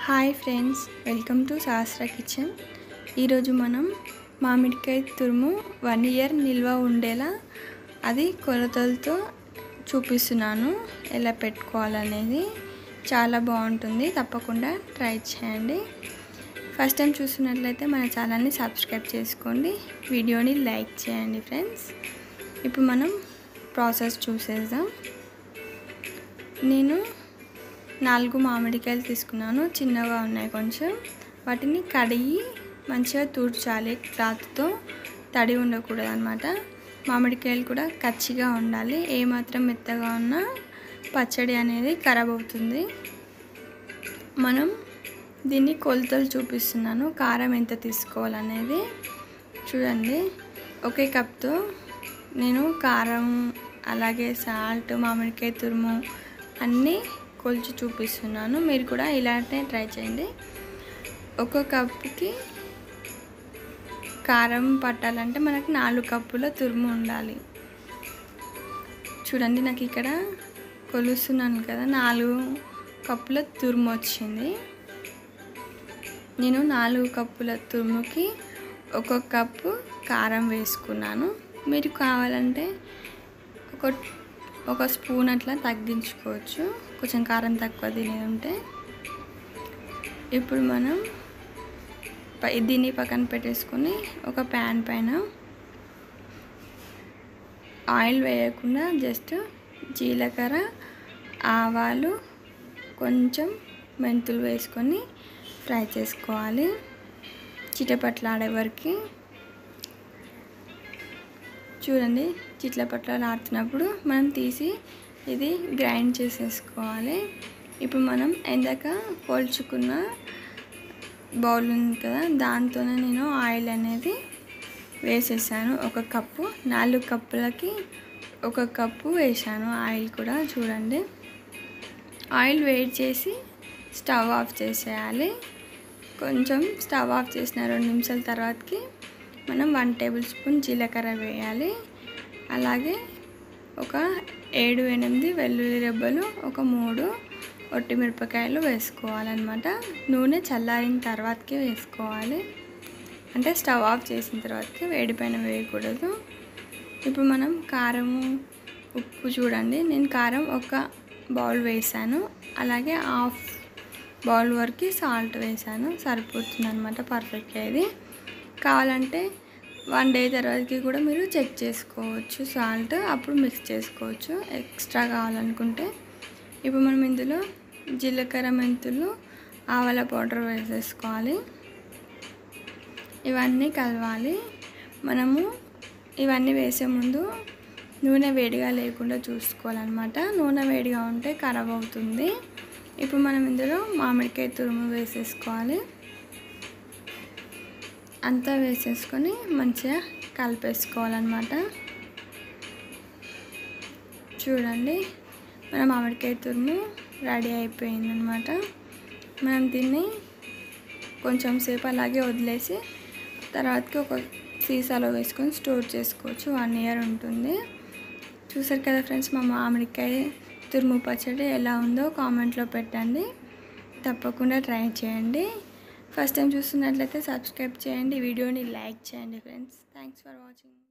hi friends welcome to Shastra kitchen ఈరోజు మనం మామిడికాయ తురుము వన్ ఇయర్ నిల్వ ఉండేలా అది కొలతలతో చూపిస్తున్నాను ఎలా పెట్టుకోవాలనేది చాలా బాగుంటుంది తప్పకుండా ట్రై చేయండి ఫస్ట్ టైం చూస్తున్నట్లయితే మన ఛానల్ని సబ్స్క్రైబ్ చేసుకోండి వీడియోని లైక్ చేయండి ఫ్రెండ్స్ ఇప్పుడు మనం ప్రాసెస్ చూసేద్దాం నేను నాలుగు మామిడికాయలు తీసుకున్నాను చిన్నగా ఉన్నాయి కొంచెం వాటిని కడిగి మంచిగా తూడ్చాలి క్లాత్తో తడి ఉండకూడదు అనమాట మామిడికాయలు కూడా కచ్చిగా ఉండాలి ఏమాత్రం మెత్తగా ఉన్నా పచ్చడి అనేది ఖరాబ్ అవుతుంది మనం దీన్ని కొలతలు చూపిస్తున్నాను కారం ఎంత తీసుకోవాలనేది చూడండి ఒకే కప్తో నేను కారం అలాగే సాల్ట్ మామిడికాయ తురుము అన్నీ కొలిచి చూపిస్తున్నాను మీరు కూడా ఇలాంటినే ట్రై చేయండి ఒక కప్పుకి కారం పట్టాలంటే మనకి నాలుగు కప్పుల తురుము ఉండాలి చూడండి నాకు ఇక్కడ కొలుస్తున్నాను కదా నాలుగు కప్పుల తురుము వచ్చింది నేను నాలుగు కప్పుల తురుముకి ఒక కప్పు కారం వేసుకున్నాను మీరు కావాలంటే ఒక ఒక స్పూన్ అట్లా తగ్గించుకోవచ్చు కొంచెం కారం తక్కువ తినేది ఉంటే ఇప్పుడు మనం దీన్ని పక్కన పెట్టేసుకొని ఒక ప్యాన్ పైన ఆయిల్ వేయకుండా జస్ట్ జీలకర్ర ఆవాలు కొంచెం మెంతులు వేసుకొని ఫ్రై చేసుకోవాలి చిటపట్లాడే వరకు చూడండి చిట్లపట్ల ఆడుతున్నప్పుడు మనం తీసి ఇది గ్రైండ్ చేసేసుకోవాలి ఇప్పుడు మనం ఎందాక పోల్చుకున్న బౌల్ ఉంది కదా దాంతోనే నేను ఆయిల్ అనేది వేసేసాను ఒక కప్పు నాలుగు కప్పులకి ఒక కప్పు వేసాను ఆయిల్ కూడా చూడండి ఆయిల్ వేడి చేసి స్టవ్ ఆఫ్ చేసేయాలి కొంచెం స్టవ్ ఆఫ్ చేసిన రెండు నిమిషాల తర్వాతకి మనం వన్ టేబుల్ స్పూన్ జీలకర్ర వేయాలి అలాగే ఒక ఏడు ఎనిమిది వెల్లుల్లి రెబ్బలు ఒక మూడు ఒట్టి మిరపకాయలు వేసుకోవాలన్నమాట నూనె చల్లారిన తర్వాతకి వేసుకోవాలి అంటే స్టవ్ ఆఫ్ చేసిన తర్వాతకి వేడిపైన వేయకూడదు ఇప్పుడు మనం కారము ఉప్పు చూడండి నేను కారం ఒక బౌల్ వేసాను అలాగే హాఫ్ బౌల్ వరకు సాల్ట్ వేసాను సరిపోతుంది అనమాట పర్ఫెక్ట్గా ఇది కావాలంటే వన్ డే తర్వాతకి కూడా మీరు చెక్ చేసుకోవచ్చు సాల్ట్ అప్పుడు మిక్స్ చేసుకోవచ్చు ఎక్స్ట్రా కావాలనుకుంటే ఇప్పుడు మనం ఇందులో జీలకర్ర మెంతులు ఆవల పౌడర్ వేసేసుకోవాలి ఇవన్నీ కలవాలి మనము ఇవన్నీ వేసే ముందు నూనె వేడిగా లేకుండా చూసుకోవాలన్నమాట నూనె వేడిగా ఉంటే ఖరాబ్ అవుతుంది ఇప్పుడు మనం ఇందులో మామిడికాయ తురుము వేసేసుకోవాలి అంతా వేసేసుకొని మంచిగా కలిపేసుకోవాలన్నమాట చూడండి మన మామిడికాయ తురుము రెడీ అయిపోయిందనమాట మనం దీన్ని కొంచెం సేపు అలాగే వదిలేసి తర్వాతకి ఒక సీసాలో వేసుకొని స్టోర్ చేసుకోవచ్చు వన్ ఇయర్ ఉంటుంది చూసారు కదా ఫ్రెండ్స్ మా మామిడికాయ తురుము పచ్చడి ఎలా ఉందో కామెంట్లో పెట్టండి తప్పకుండా ట్రై చేయండి ఫస్ట్ టైం చూస్తున్నట్లయితే సబ్స్క్రైబ్ చేయండి వీడియోని లైక్ చేయండి ఫ్రెండ్స్ థ్యాంక్స్ ఫర్ వాచింగ్